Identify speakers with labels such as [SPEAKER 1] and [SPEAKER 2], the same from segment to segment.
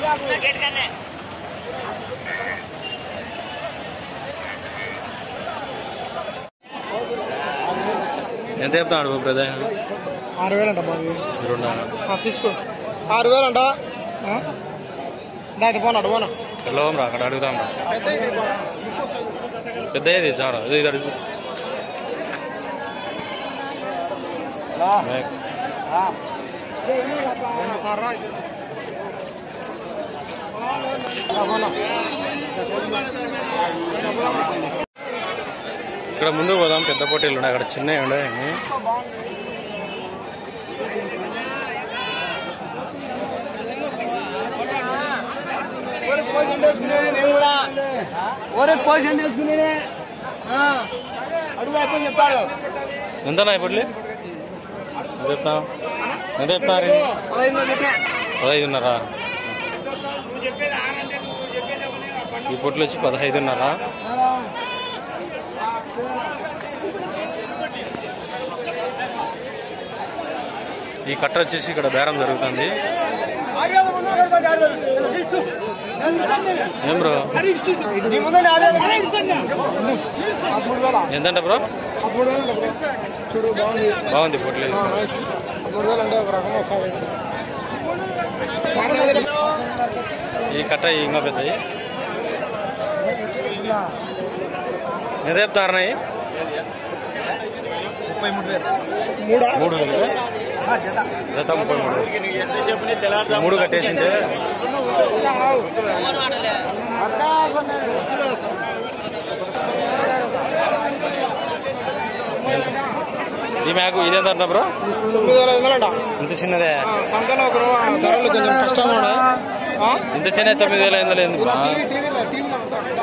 [SPEAKER 1] ఎంత చెప్తాడు బ్రదర్
[SPEAKER 2] ఆరు వేలు అంట బాబు
[SPEAKER 1] రెండా
[SPEAKER 2] ఆ, తీసుకో ఆరు వేలు అంట దాని పోనా పోనా
[SPEAKER 1] వెళ్ళవం రా అక్కడ అడుగుదాం రా పెద్ద ఏది చారా ఇది ఇది అడుగు మేక్. ఇక్కడ ముందు పోదాం పెద్ద పోటీలు ఉన్నాయి అక్కడ చిన్నవి ఉన్నాయి
[SPEAKER 2] ఒరకు పోషన్ వేసుకునే అడుగు అయిపోయి చెప్పాడు
[SPEAKER 1] ఎంతనా ఇప్పుడు ఎంత చెప్తాం ఎంత చెప్తారు
[SPEAKER 2] పదహైదు చెప్పిన
[SPEAKER 1] పదహైదున్నరా ఈ పొట్లు వచ్చి పదహైదున్నరా ఈ కట్ట వచ్చేసి ఇక్కడ బేరం జరుగుతుంది ఏం బ్రో ఎంతంట బ్రో
[SPEAKER 2] పదమూడు వేలు అంట చూడు బాగుంది
[SPEAKER 1] బాగుంది పొట్లేదు
[SPEAKER 2] నైస్ పదమూడు వేలు అంటే ఒక రకం వస్తుంది
[SPEAKER 1] ఈ కట్ట ఇంకా పెద్దవి ఎంత చెప్తారన్నాయి
[SPEAKER 2] ముప్పై మూడు వేలు మూడా
[SPEAKER 1] మూడు వేలు
[SPEAKER 2] జత
[SPEAKER 1] జత ముప్పై మూడు మూడు కట్టేసింటే ఈ మ్యాకు ఇదేంత అంటున్నా బ్రో
[SPEAKER 2] తొమ్మిది వేల ఐదు వందలు అంట
[SPEAKER 1] ఇంత చిన్నదే
[SPEAKER 2] ఆ, సంతలో ఒక రో- ధరలు కొంచెం కష్టంగా ఉన్నాయి ఆ?
[SPEAKER 1] ఇంత చిన్న తొమ్మిది వేల ఐదు వందలు ఎందుకు బా?
[SPEAKER 2] టీవీ టీవీలో టీవీలో ఉంటా.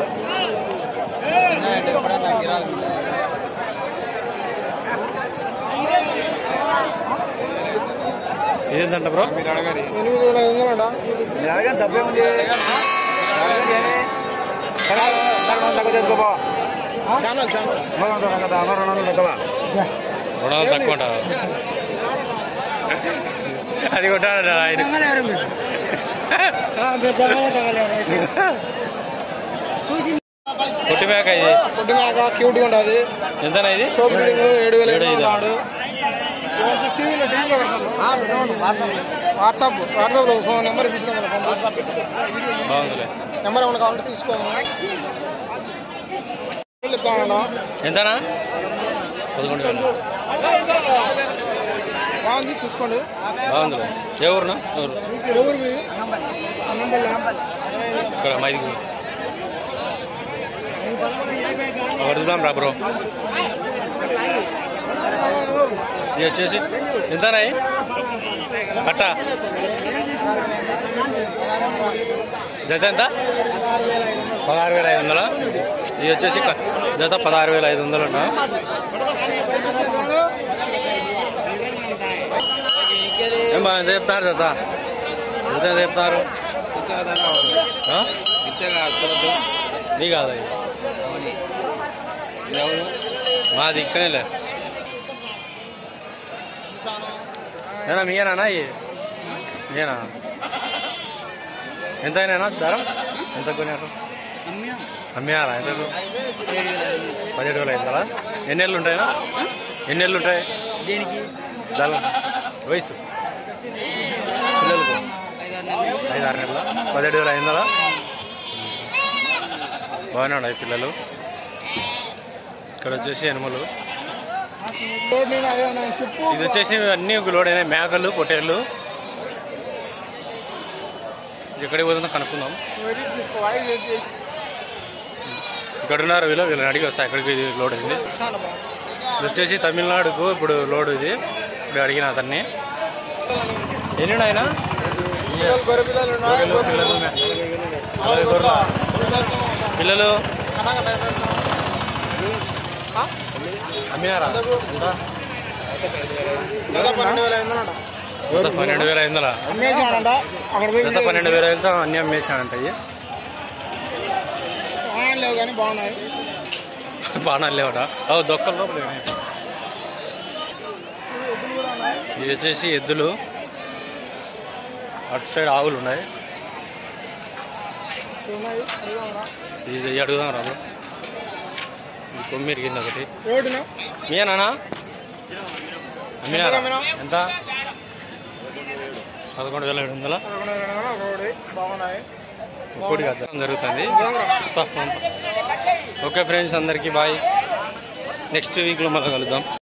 [SPEAKER 1] ఇదేంతంట బ్రో
[SPEAKER 2] ఎనిమిది వేల ఐదు వందలు అంట ఛానల్ ఛానల్
[SPEAKER 1] రెండు వందలు తక్కువ ఉంటావు అది కొట్టాడు ఆయన కొట్టి మేక ఇది
[SPEAKER 2] పొట్టి మేక క్యూట్ గా ఉంటుంది
[SPEAKER 1] ఎంతనా ఇది
[SPEAKER 2] సోప్ బిల్డింగ్ ఏడు వేల ఐదు
[SPEAKER 1] ఏడు ఐదా?
[SPEAKER 2] వందలు టీవీలో టీవీలో వాట్సాప్ వాట్సాప్ లో ఫోన్ నెంబర్ ఇప్పించుకోమని
[SPEAKER 1] బాగుందిలే
[SPEAKER 2] నెంబర్ ఏమైనా కావాలంటే తీసుకోము చెప్తాను
[SPEAKER 1] ఎంతనా పదకొండు వేలు
[SPEAKER 2] బాగుంది చూసుకోండి
[SPEAKER 1] బాగుందిలే ఏ ఊరునా ఊరు
[SPEAKER 2] ఎవరివి నంబర్
[SPEAKER 1] ఇక్కడ మైదిగు అడుగుదాం రా బ్రో ఇది వచ్చేసి ఎంతనాయి కట్ట జత ఎంత పదహారు వేల ఐదు వందల ఇది వచ్చేసి క- జత పదహారు వేల ఐదు వందలు అంట ఏం బా ఎంత చెప్తారు జత జత ఎంత చెప్తారు ఆ? నీ కాదా ఇది? మాది ఇక్కడేలే ఏనా మీయేనా ఇవి మీయేనా ఎంత అయినా ధర ఎంత కొన్నారు అమ్మేయాలా ఎంత పదిహేడు వేల ఐదు ఎన్ని నెలలు ఉంటాయినా ఎన్ని నెలలు ఉంటాయి
[SPEAKER 2] దేనికి
[SPEAKER 1] దాని వయసు పిల్లలకు ఐదు ఆరు నెలల పదిహేడు వేల ఐదు వందల బాగానే ఉన్నాయి పిల్లలు ఇక్కడ వచ్చేసి ఎనుమలు
[SPEAKER 2] నేను అదే నేను చెప్పు
[SPEAKER 1] ఇది వచ్చేసి అన్ని ఒక లోడ్ అయినాయి మేకలు పొట్టేళ్ళు ఎక్కడికి పోతుందో కనుక్కుందాం
[SPEAKER 2] ఎడిట్ చేసుకో వాయిస్ ఎడిట్ చేసి
[SPEAKER 1] ఇక్కడ ఉన్నారు వీళ్ళు వీళ్ళని అడిగి వస్తా ఎక్కడికి ఇది లోడ్ అయింది
[SPEAKER 2] చాలా బాగుంది
[SPEAKER 1] ఇది వచ్చేసి తమిళనాడుకు ఇప్పుడు లోడ్ ఇది ఇప్పుడు అడిగిన అతన్ని ఎన్ని ఆయన
[SPEAKER 2] పిల్లలు గొర్రె పిల్లలు ఉన్నాయి
[SPEAKER 1] పిల్లలు పిల్లలు మే- అలాగే గొర్రెలు. పిల్లలు అమ్మినారా ఎంత?
[SPEAKER 2] జత పన్నెండు వేల ఐదు వందలు
[SPEAKER 1] ఎంత పన్నెండు వేల ఐదు వందల
[SPEAKER 2] అమ్మేసాడంట అక్కడ పోయి
[SPEAKER 1] ఎంత పన్నెండు వేల ఐదు వందలు అన్ని అమ్మేసానంట ఇవి
[SPEAKER 2] ఆన్ లేవు కానీ బాగున్నాయి
[SPEAKER 1] బాణాలు లేవట ఓ దొక్కల లోపల ఉన్నాయి. ఇవి వచ్చేసి ఎద్దులు అటు సైడ్ ఆవులు ఉన్నాయి
[SPEAKER 2] ఉన్నాయి అడుగుదామరా?
[SPEAKER 1] ఇది ఇది అడుగుదాం రాదు ఇది కొమ్మి ఇరిగింది ఒకటి
[SPEAKER 2] ఓడినా
[SPEAKER 1] మీనానా అమ్మినారా
[SPEAKER 2] అమ్మినా.
[SPEAKER 1] ఎంత పదకొండు వేల ఏడు వందల
[SPEAKER 2] పదకొండు వేల రెండు వందలు, ఒక ఓడి బాగున్నాయి
[SPEAKER 1] ఒక్కటి కాదు జరుగుతుంది
[SPEAKER 2] అడుగుదాంరా.
[SPEAKER 1] ఓకే ఫ్రెండ్స్ అందరికీ బాయ్ నెక్స్ట్ వీక్లో మళ్ళీ కలుద్దాం